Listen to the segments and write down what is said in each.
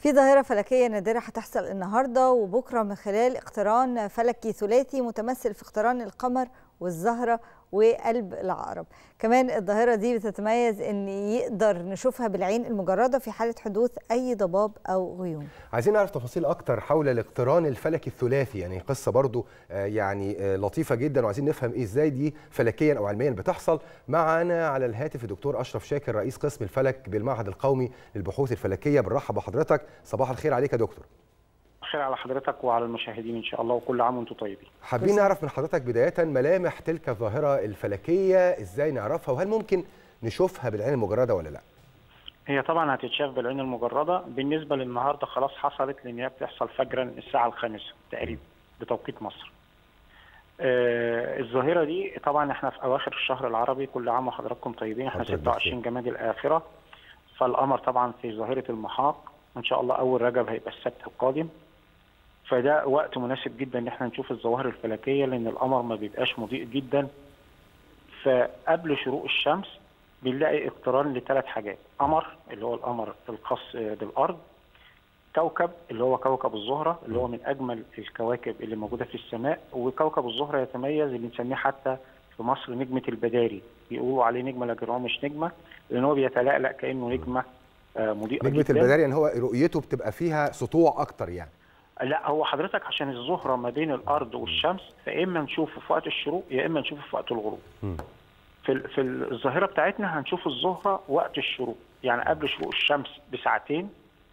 في ظاهرة فلكية نادرة هتحصل النهاردة وبكرة من خلال اقتران فلكي ثلاثي متمثل في اقتران القمر والزهرة وقلب العقرب كمان الظاهرة دي بتتميز ان يقدر نشوفها بالعين المجردة في حالة حدوث اي ضباب او غيوم عايزين نعرف تفاصيل اكتر حول الاقتران الفلكي الثلاثي يعني قصه برضو آه، يعني آه، لطيفه جدا وعايزين نفهم ايه ازاي دي فلكيا او علميا بتحصل معانا على الهاتف الدكتور اشرف شاكر رئيس قسم الفلك بالمعهد القومي للبحوث الفلكيه بنرحب بحضرتك صباح الخير عليك يا دكتور خير على حضرتك وعلى المشاهدين ان شاء الله وكل عام وانتم طيبين حابين نعرف من حضرتك بدايه ملامح تلك الظاهره الفلكيه ازاي نعرفها وهل ممكن نشوفها بالعين المجرده ولا لا هي طبعا هتتشاف بالعين المجرده بالنسبه للنهارده خلاص حصلت لان هي بتحصل فجرا الساعه الخامسه تقريبا بتوقيت مصر آه الظاهره دي طبعا احنا في اواخر الشهر العربي كل عام وحضراتكم طيبين احنا حضرتك 26 جمادي الاخره فالقمر طبعا في ظاهره المحاق ان شاء الله اول رجب هيبقى السبت القادم فده وقت مناسب جدا ان احنا نشوف الظواهر الفلكيه لان القمر ما بيبقاش مضيء جدا فقبل شروق الشمس بنلاقي اقتران لثلاث حاجات قمر اللي هو القمر الخاص بالارض كوكب اللي هو كوكب الزهره اللي هو من اجمل الكواكب اللي موجوده في السماء وكوكب الزهره يتميز اللي بنسميه حتى في مصر نجمه البداري بيقولوا عليه نجمه لكن هو مش نجمه لان هو بيتلألأ كانه نجمه آه، مضيئه نجمه جدا البداري يعني هو رؤيته بتبقى فيها سطوع اكتر يعني لا هو حضرتك عشان الزهره ما بين الارض والشمس فاما نشوفه في وقت الشروق يا اما نشوفه في وقت الغروب مم. في ال- في الظاهره بتاعتنا هنشوف الزهره وقت الشروق يعني قبل شروق الشمس بساعتين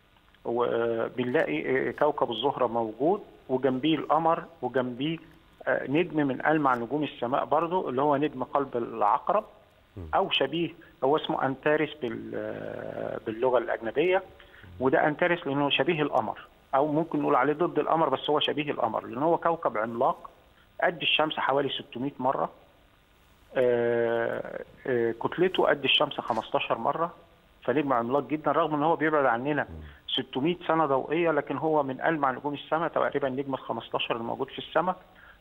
وبنلاقي كوكب الزهره موجود وجنبيه القمر وجنبيه آه، نجم من ألمع نجوم السماء برضو اللي هو نجم قلب العقرب أو شبيه هو اسمه أنتارس بال- آه، باللغة الأجنبية وده أنتارس لأنه شبيه القمر أو ممكن نقول عليه ضد القمر بس هو شبيه القمر لأن هو كوكب عملاق قد الشمس حوالي 600 مرة آه، آه، كتلته قد الشمس 15 مرة فنجم عملاق جدا رغم ان هو بيبعد عننا 600 سنه ضوئيه لكن هو من ألمع نجوم السماء تقريبا نجم ال 15 اللي موجود في السماء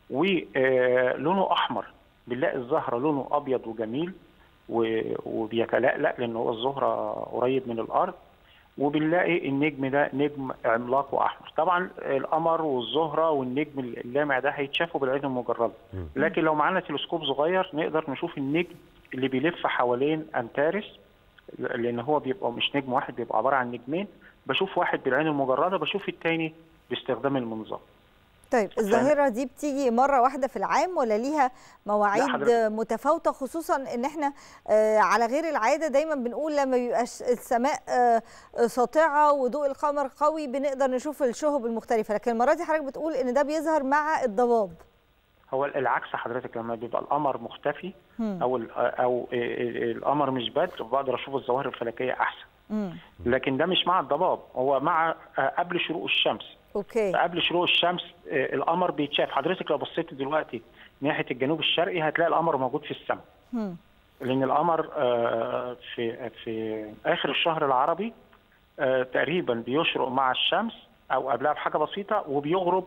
ولونه احمر بنلاقي الزهره لونه ابيض وجميل و- وبيتلألأ لان هو الزهره قريب من الارض وبنلاقي النجم ده نجم عملاق واحمر طبعا القمر والزهره والنجم اللامع ده هيتشافوا بالعين المجرده لكن لو معانا تلسكوب صغير نقدر نشوف النجم اللي بيلف حوالين انتارس لان هو بيبقى مش نجم واحد بيبقى عباره عن نجمين بشوف واحد بالعين المجرده بشوف الثاني باستخدام المنظار طيب الظاهرة دي بتيجي مرة واحدة في العام ولا ليها مواعيد حضرتك. متفاوتة خصوصا ان احنا آه، على غير العادة دايما بنقول لما بيبقاش السماء آه، ساطعة وضوء القمر قوي بنقدر نشوف الشهب المختلفة لكن المرة دي حضرتك بتقول ان ده بيظهر مع الضباب هو العكس حضرتك لما بيبقى القمر مختفي مم. او ال- او القمر مش بدر بقدر اشوف الظواهر الفلكيه احسن مم. لكن ده مش مع الضباب هو مع قبل شروق الشمس اوكي فقبل شروق الشمس آه، القمر بيتشاف حضرتك لو بصيت دلوقتي ناحيه الجنوب الشرقي هتلاقي القمر موجود في السماء مم. لان القمر آه، في في اخر الشهر العربي آه، تقريبا بيشرق مع الشمس او قبلها بحاجه بسيطه وبيغرب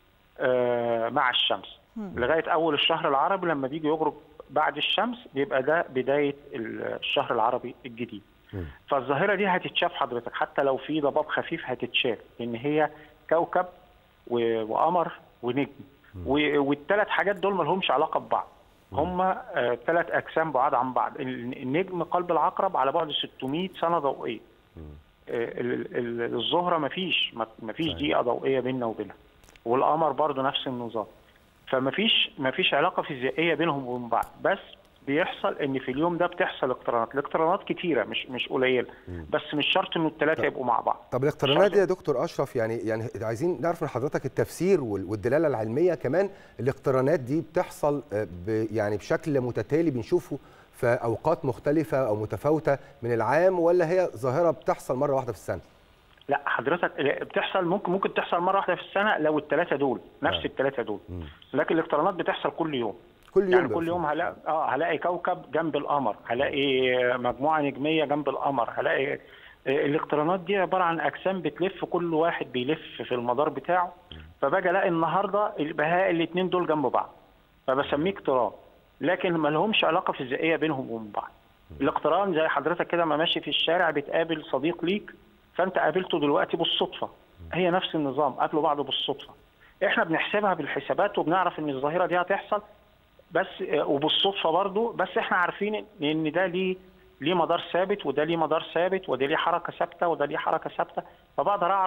آه، مع الشمس لغايه اول الشهر العربي لما بيجي يغرب بعد الشمس بيبقى ده بدايه الشهر العربي الجديد مم. فالظاهره دي هتتشاف حضرتك حتى لو في ضباب خفيف هتتشاف لان هي كوكب و- وقمر ونجم والثلاث حاجات دول ما لهمش علاقه ببعض هم ثلاث اجسام بعاد عن بعض ال- النجم قلب العقرب على بعد 600 سنه ضوئيه آه، ال- ال- الزهره ما فيش ما فيش صحيح. دقيقه ضوئيه بيننا وبينها والقمر برضو نفس النظام فما فيش ما فيش علاقه فيزيائيه بينهم وبين بعض بس بيحصل ان في اليوم ده بتحصل اقترانات الاقترانات كتيره مش مش قليله بس مش شرط انه الثلاثه يبقوا مع بعض طب الاقترانات دي يا دكتور اشرف يعني يعني عايزين نعرف من حضرتك التفسير وال- والدلاله العلميه كمان الاقترانات دي بتحصل آه، ب يعني بشكل متتالي بنشوفه في اوقات مختلفه او متفاوته من العام ولا هي ظاهره بتحصل مره واحده في السنه؟ لا حضرتك بتحصل ممكن ممكن تحصل مره واحده في السنه لو الثلاثه دول نفس آه. الثلاثه دول لكن الاقترانات بتحصل كل يوم كل يوم يعني بقى كل في- يوم هلاقي اه هلاقي كوكب جنب القمر هلاقي مجموعه نجميه جنب القمر هلاقي آه، الاقترانات دي عباره عن اجسام بتلف كل واحد بيلف في المدار بتاعه فباجي الاقي النهارده بهاء الاثنين دول جنب بعض فبسميه اقتران لكن ما لهمش علاقه فيزيائيه بينهم وبين بعض الاقتران زي حضرتك كده ما ماشي في الشارع بتقابل صديق ليك فانت قابلته دلوقتي بالصدفه هي نفس النظام قابلوا بعض بالصدفه احنا بنحسبها بالحسابات وبنعرف ان الظاهره دي هتحصل بس وبالصدفه برضو بس احنا عارفين ان ده ليه ليه مدار ثابت وده ليه مدار ثابت وده ليه حركه ثابته وده ليه حركه ثابته فبقدر اعرف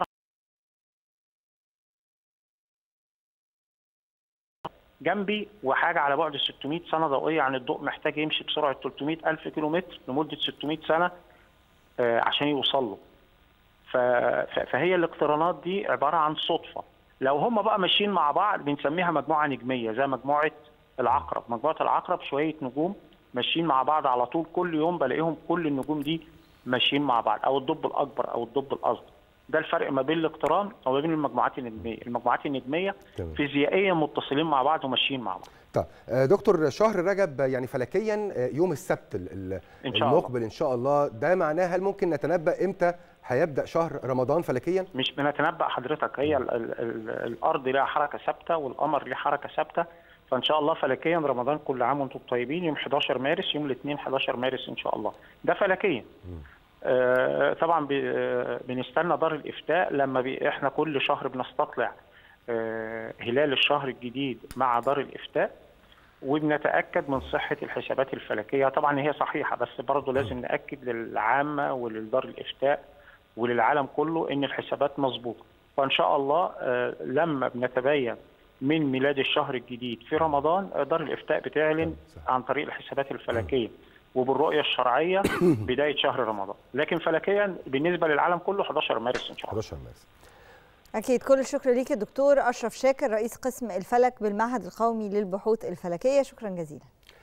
جنبي وحاجه على بعد 600 سنه ضوئيه عن الضوء محتاج يمشي بسرعه 300 الف كيلو متر لمده 600 سنه عشان يوصل له فهي الاقترانات دي عباره عن صدفه لو هم بقى ماشيين مع بعض بنسميها مجموعه نجميه زي مجموعه العقرب مجموعه العقرب شويه نجوم ماشيين مع بعض على طول كل يوم بلاقيهم كل النجوم دي ماشيين مع بعض او الدب الاكبر او الدب الاصغر ده الفرق ما بين الاقتران وما بين المجموعات النجميه المجموعات النجميه تمام. فيزيائيا متصلين مع بعض وماشيين مع بعض طيب آه، دكتور شهر رجب يعني فلكيا آه، يوم السبت ال- ال- إن شاء الله. المقبل ان شاء الله ده معناه هل ممكن نتنبأ امتى هيبدأ شهر رمضان فلكيا مش بنتنبأ حضرتك هي ال ال ال الارض لها حركه ثابته والقمر ليه حركه ثابته فان شاء الله فلكيا رمضان كل عام وانتم طيبين يوم 11 مارس يوم الاثنين 11 مارس ان شاء الله ده فلكيا آه طبعا بي- آه، بنستنى دار الافتاء لما بي احنا كل شهر بنستطلع آه هلال الشهر الجديد مع دار الافتاء وبنتاكد من صحه الحسابات الفلكيه طبعا هي صحيحه بس برضه لازم ناكد للعامه وللدار الافتاء وللعالم كله ان الحسابات مظبوطه فان شاء الله آه، لما بنتبين من ميلاد الشهر الجديد في رمضان آه، دار الافتاء بتعلن صح. عن طريق الحسابات الفلكيه وبالرؤيه الشرعيه بدايه شهر رمضان لكن فلكيا بالنسبه للعالم كله 11 مارس ان شاء الله 11 مارس أكيد كل الشكر ليك الدكتور أشرف شاكر رئيس قسم الفلك بالمعهد القومي للبحوث الفلكية شكرا جزيلا